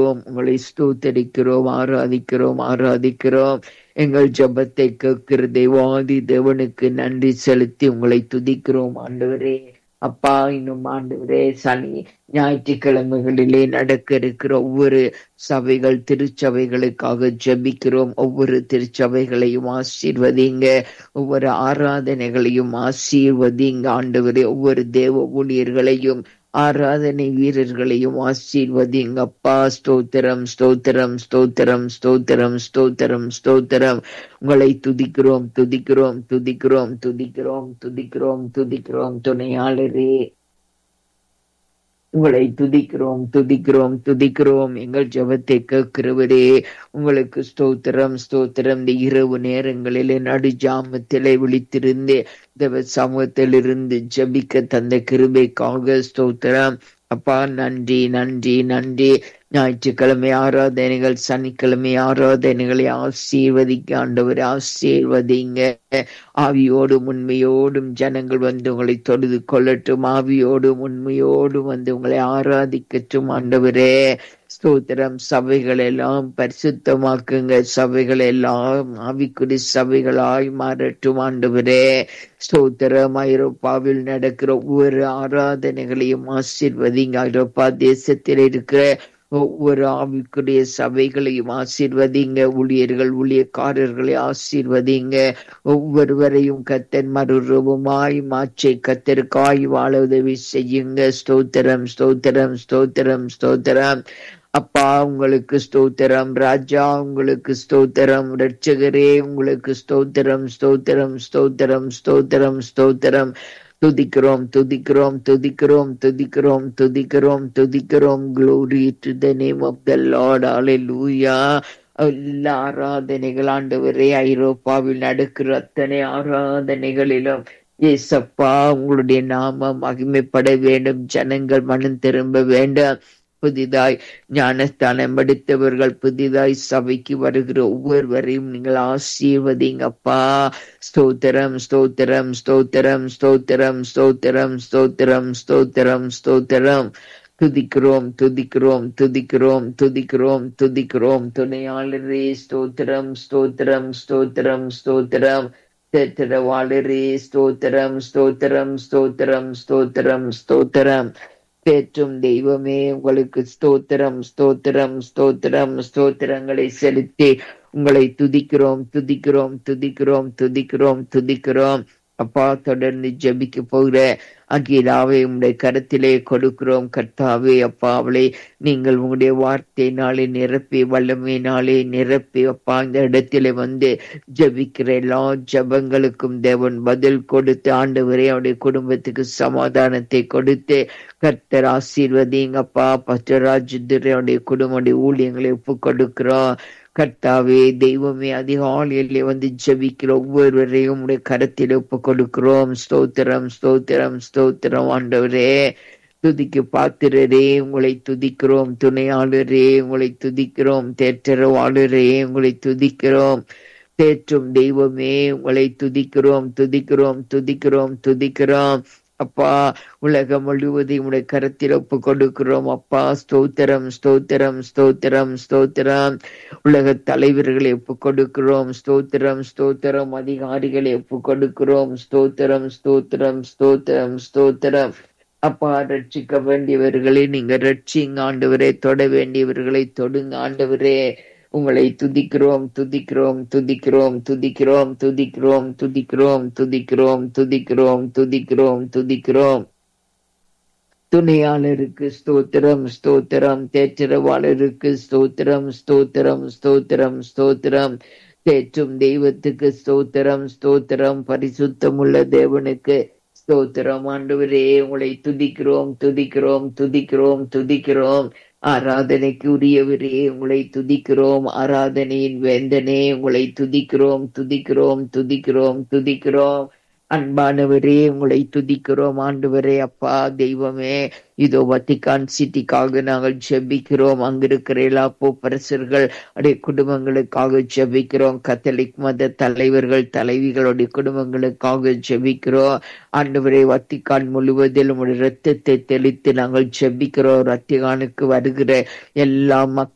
துதிக்கிறோம் உங்களை ஸ்தோத்தரிக்கிறோம் ஆராதிக்கிறோம் ஆராதிக்கிறோம் எங்கள் ஜபத்தை கேட்கிற தேவாதி தேவனுக்கு நன்றி செலுத்தி உங்களை துதிக்கிறோம் ஆண்டவரே அப்பா இன்னும் ஆண்டவரே சனி ஞாயிற்றுக்கிழமைகளிலே நடக்க இருக்கிற ஒவ்வொரு சபைகள் திருச்சபைகளுக்காக ஜெபிக்கிறோம் ஒவ்வொரு திருச்சபைகளையும் ஆசீர்வதிங்க ஒவ்வொரு ஆராதனைகளையும் ஆசீர்வதிங்க ஆண்டவரே ஒவ்வொரு தேவ ஊழியர்களையும் ஆராதனை வீரர்களையும் ஆசீர்வதிங்க அப்பா ஸ்தோத்திரம் ஸ்தோத்திரம் ஸ்தோத்திரம் ஸ்தோத்திரம் ஸ்தோத்திரம் ஸ்தோத்திரம் உங்களை துதிக்கிறோம் துதிக்கிறோம் துதிக்கிறோம் துதிக்கிறோம் துதிக்கிறோம் துதிக்கிறோம் துணையாளரே உங்களை துதிக்கிறோம் துதிக்கிறோம் துதிக்கிறோம் எங்கள் ஜெபத்தை கேட்கிறவரே உங்களுக்கு ஸ்தோத்திரம் ஸ்தோத்திரம் இந்த இரவு நேரங்களிலே நடு ஜாமத்திலே விழித்திருந்து தேவ சமூகத்திலிருந்து ஜெபிக்க தந்த கிருபைக்காக ஸ்தோத்திரம் அப்பா நன்றி நன்றி நன்றி ஞாயிற்றுக்கிழமை ஆராதனைகள் சனிக்கிழமை ஆராதனைகளை ஆசீர்வதிக்க ஆண்டவர் ஆசீர்வதிங்க ஆவியோடும் உண்மையோடும் ஜனங்கள் வந்து உங்களை தொழுது கொள்ளட்டும் ஆவியோடும் உண்மையோடும் வந்து உங்களை ஆராதிக்கட்டும் ஆண்டவரே ஸ்தோத்திரம் சபைகள் எல்லாம் பரிசுத்தமாக்குங்க சபைகள் எல்லாம் ஆவிக்குடி சபைகளாய் மாறட்டும் ஆண்டவரே ஸ்தோத்திரம் ஐரோப்பாவில் நடக்கிற ஒவ்வொரு ஆராதனைகளையும் ஆசீர்வதிங்க ஐரோப்பா தேசத்தில் இருக்கிற ஒவ்வொரு ஆவிக்குரிய சபைகளையும் ஆசீர்வதிங்க ஊழியர்கள் ஊழியக்காரர்களை ஆசீர்வதிங்க ஒவ்வொருவரையும் கத்தன் மறுரூபமாய் மாற்றி கத்தருக்காய் வாழ உதவி செய்யுங்க ஸ்தோத்திரம் ஸ்தோத்திரம் ஸ்தோத்திரம் ஸ்தோத்திரம் அப்பா உங்களுக்கு ஸ்தோத்திரம் ராஜா உங்களுக்கு ஸ்தோத்திரம் ரட்சகரே உங்களுக்கு ஸ்தோத்திரம் ஸ்தோத்திரம் ஸ்தோத்திரம் ஸ்தோத்திரம் ஸ்தோத்திரம் துதிக்கிறோம் துதிக்கிறோம் துதிக்கிறோம் துதிக்கிறோம் துதிக்கிறோம் துதிக்கிறோம் glory to the name of the Lord ஹalleluya எல்லா ஆராதனைகள் ஆண்டவரே ஐரோப்பாவில் நடக்கிற அத்தனை ஆராதனைகளிலும் ஏசப்பா உங்களுடைய நாமம் மகிமைப்பட வேண்டும் ஜனங்கள் மனம் திரும்ப வேண்டும் புதிதாய் ஞானஸ்தானம் எடுத்தவர்கள் புதிதாய் சபைக்கு வருகிற ஒவ்வொருவரையும் நீங்கள் ஆசீர்வதிங்கப்பா ஸ்தோத்திரம் ஸ்தோத்திரம் ஸ்தோத்திரம் ஸ்தோத்திரம் ஸ்தோத்திரம் ஸ்தோத்திரம் ஸ்தோத்திரம் ஸ்தோத்திரம் துதிக்கிறோம் துதிக்கிறோம் துதிக்கிறோம் துதிக்கிறோம் துதிக்கிறோம் துணையாளரே ஸ்தோத்திரம் ஸ்தோத்திரம் ஸ்தோத்திரம் ஸ்தோத்திரம் தேத்திரவாளரே ஸ்தோத்திரம் ஸ்தோத்திரம் ஸ்தோத்திரம் ஸ்தோத்திரம் ஸ்தோத்திரம் பேற்றும் தெய்வமே உங்களுக்கு ஸ்தோத்திரம் ஸ்தோத்திரம் ஸ்தோத்திரம் ஸ்தோத்திரங்களை செலுத்தி உங்களை துதிக்கிறோம் துதிக்கிறோம் துதிக்கிறோம் துதிக்கிறோம் துதிக்கிறோம் அப்பா தொடர்ந்து ஜபிக்க போகிற அகிலாவை உங்களுடைய கருத்திலே கொடுக்கிறோம் கர்த்தாவே அப்பா அவளை நீங்கள் உங்களுடைய வார்த்தையினாலே நிரப்பி வல்லமையினாலே நிரப்பி அப்பா இந்த இடத்திலே வந்து ஜபிக்கிற எல்லா ஜபங்களுக்கும் தேவன் பதில் கொடுத்து ஆண்டவரே அவருடைய குடும்பத்துக்கு சமாதானத்தை கொடுத்து கர்த்தர் ஆசீர்வதிங்கப்பா பச்சராஜ் அவருடைய குடும்படைய ஊழியங்களை ஒப்பு கொடுக்கிறோம் கர்த்தாவே தெய்வமே அதிகாலையிலே வந்து ஜபிக்கிற ஒவ்வொருவரையும் உடைய கரத்தில் ஒப்பு கொடுக்கிறோம் ஸ்தோத்திரம் ஸ்தோத்திரம் ஸ்தோத்திரம் ஆண்டவரே துதிக்கு பாத்திரரே உங்களை துதிக்கிறோம் துணையாளரே உங்களை துதிக்கிறோம் தேற்றரவாளரே உங்களை துதிக்கிறோம் தேற்றும் தெய்வமே உங்களை துதிக்கிறோம் துதிக்கிறோம் துதிக்கிறோம் துதிக்கிறோம் அப்பா உலகம் முழுவதையும் உடைய கரத்தில் ஒப்பு கொடுக்கிறோம் அப்பா ஸ்தோத்திரம் ஸ்தோத்திரம் ஸ்தோத்திரம் ஸ்தோத்திரம் உலக தலைவர்களை ஒப்பு கொடுக்கிறோம் ஸ்தோத்திரம் ஸ்தோத்திரம் அதிகாரிகளை ஒப்பு கொடுக்கிறோம் ஸ்தோத்திரம் ஸ்தோத்திரம் ஸ்தோத்திரம் ஸ்தோத்திரம் அப்பா ரட்சிக்க வேண்டியவர்களை நீங்க ரட்சிங்க ஆண்டவரே தொட வேண்டியவர்களை தொடுங்க ஆண்டவரே உங்களை துதிக்கிறோம் துதிக்கிறோம் துதிக்கிறோம் துதிக்கிறோம் துதிக்கிறோம் துதிக்கிறோம் துதிக்கிறோம் துதிக்கிறோம் துதிக்கிறோம் துதிக்கிறோம் துணையாளருக்கு ஸ்தோத்திரம் ஸ்தோத்திரம் தேற்றரவாளருக்கு ஸ்தோத்திரம் ஸ்தோத்திரம் ஸ்தோத்திரம் ஸ்தோத்திரம் தேற்றும் தெய்வத்துக்கு ஸ்தோத்திரம் ஸ்தோத்திரம் பரிசுத்தமுள்ள தேவனுக்கு ஸ்தோத்திரம் ஆண்டவரே உங்களை துதிக்கிறோம் துதிக்கிறோம் துதிக்கிறோம் துதிக்கிறோம் ஆராதனைக்கு உரியவரே உங்களை துதிக்கிறோம் ஆராதனையின் வேந்தனே உங்களை துதிக்கிறோம் துதிக்கிறோம் துதிக்கிறோம் துதிக்கிறோம் அன்பானவரே உங்களை துதிக்கிறோம் ஆண்டவரே அப்பா தெய்வமே இதோ வத்திகான் சிட்டிக்காக நாங்கள் ஜெபிக்கிறோம் அங்கிருக்கிற எல்லா போப்பரசர்கள் அடைய குடும்பங்களுக்காக ஜெபிக்கிறோம் கத்தலிக் மத தலைவர்கள் தலைவிகளுடைய குடும்பங்களுக்காக ஜெபிக்கிறோம் ஆண்டவரே வத்திகான் முழுவதிலும் உடைய ரத்தத்தை தெளித்து நாங்கள் ஜெபிக்கிறோம் வத்திகானுக்கு வருகிற எல்லா